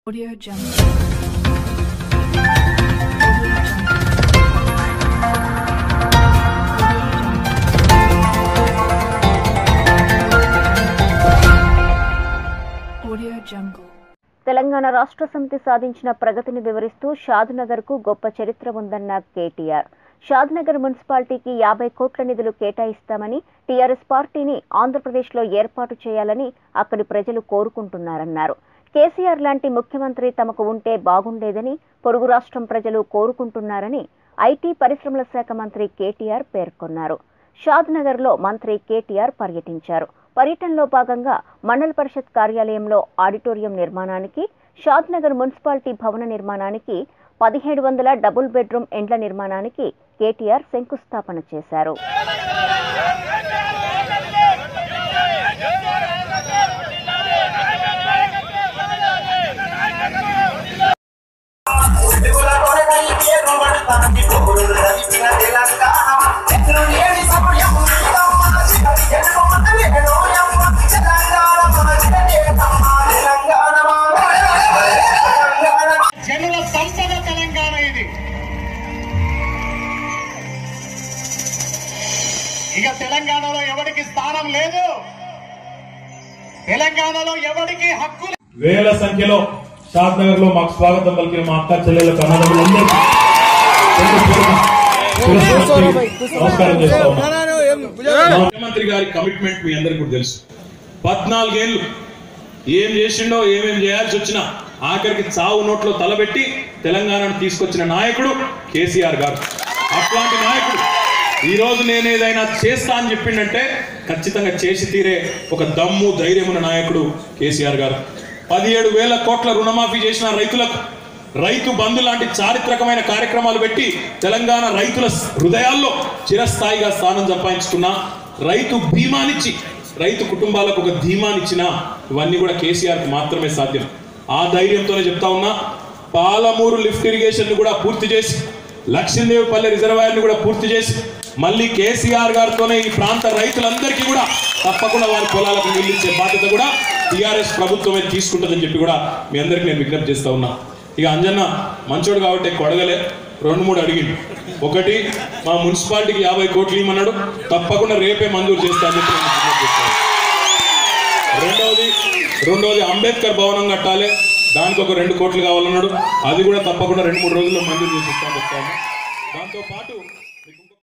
Audio Jungle. Audio Jungle. Audio Jungle. Telangana రాష్ట్ర సమితి సాధించిన ప్రగతిని వివరిస్తూ షాద్నగర్ కు గొప్ప చరిత్ర ఉందన్న కేటీఆర్ షాద్నగర్ మున్సిపాలిటీకి యాభై కోట్ల నిధులు కేటాయిస్తామని టీఆర్ఎస్ పార్టీని ఆంధ్రప్రదేశ్లో ఏర్పాటు చేయాలని అక్కడి ప్రజలు కోరుకుంటున్నారన్నారు కేసీఆర్ లాంటి ముఖ్యమంత్రి తమకు ఉంటే బాగుండేదని పొరుగు రాష్ట్రం ప్రజలు కోరుకుంటున్నారని ఐటీ పరిశ్రమల శాఖ మంత్రి కేటీఆర్ పేర్కొన్నారు షాద్ నగర్ లో మంత్రి కేటీఆర్ పర్యటించారు పర్యటనలో భాగంగా మండల పరిషత్ కార్యాలయంలో ఆడిటోరియం నిర్మాణానికి షాద్ నగర్ మున్సిపాలిటీ భవన నిర్మాణానికి పదిహేడు వందల డబుల్ బెడ్రూమ్ ఎండ్ల నిర్మాణానికి కేటీఆర్ శంకుస్థాపన చేశారు జనుల సంపద తెలంగాణ ఇది ఇక తెలంగాణలో ఎవరికి స్థానం లేదు తెలంగాణలో ఎవరికి హక్కు లేదు. వేల సంఖ్యలో షాద్ నగర్ లో మాకు స్వాగతం పలికిన మా అక్క చెల్లెళ్ళకు అన్నదమ్ములందరికీ శిరస్సు వంచి నమస్కారం చేస్తా ఉన్నాం. ముఖ్యమంత్రి గారి కమిట్మెంట్ మీ అందరికీ కూడా తెలుసు పద్నాలుగేళ్లు ఏం చేసిండో ఏమేం చేయాల్సి వచ్చినా ఆఖరికి చావు నోట్లో తలబెట్టి తెలంగాణను తీసుకొచ్చిన నాయకుడు కేసీఆర్ గారు అట్లాంటి నాయకుడు ఈ రోజు నేను ఏదైనా చేస్తా అని చెప్పిండంటే ఖచ్చితంగా చేసి తీరే ఒక దమ్ము ధైర్యం ఉన్న నాయకుడు కేసీఆర్ గారు పదిహేడు వేల కోట్ల రుణమాఫీ చేసిన రైతులకు రైతు బంధు లాంటి చారిత్రకమైన కార్యక్రమాలు పెట్టి తెలంగాణ రైతుల హృదయాల్లో చిరస్థాయిగా స్థానం సంపాదించుకున్న రైతు బీమానిచ్చి రైతు కుటుంబాలకు ఒక ధీమానిచ్చిన ఇవన్నీ కూడా కేసీఆర్ కి మాత్రమే సాధ్యం ఆ ధైర్యంతోనే చెప్తా ఉన్నా పాలమూరు లిఫ్ట్ ఇరిగేషన్ కూడా పూర్తి చేసి లక్ష్మీదేవిపల్లి రిజర్వాయర్ ని కూడా పూర్తి చేసి మళ్ళీ కేసీఆర్ గారితోనే ఈ ప్రాంత రైతులందరికీ కూడా తప్పకుండా వారి పొలాలకు నిలిచే బాధ్యత కూడా టీఆర్ఎస్ ప్రభుత్వమే తీసుకుంటుందని చెప్పి కూడా మీ అందరికీ నేను విజ్ఞప్తి చేస్తా ఉన్నా ఇక అంజన్న మంచోడు కాబట్టి ఎక్కువ అడగలే రెండు మూడు అడిగిండు ఒకటి మా మున్సిపాలిటీకి యాభై కోట్లు ఇవ్వమన్నాడు తప్పకుండా రేపే మంజూరు చేస్తా అని చెప్పి నేను విజ్ఞప్తి చేస్తాను రెండవది రెండవది అంబేద్కర్ భవనం కట్టాలి దానికి ఒక రెండు కోట్లు కావాలన్నాడు అది కూడా తప్పకుండా రెండు మూడు రోజుల్లో మంజూరు చేసి ఇస్తాను చెప్తాను దాంతో పాటు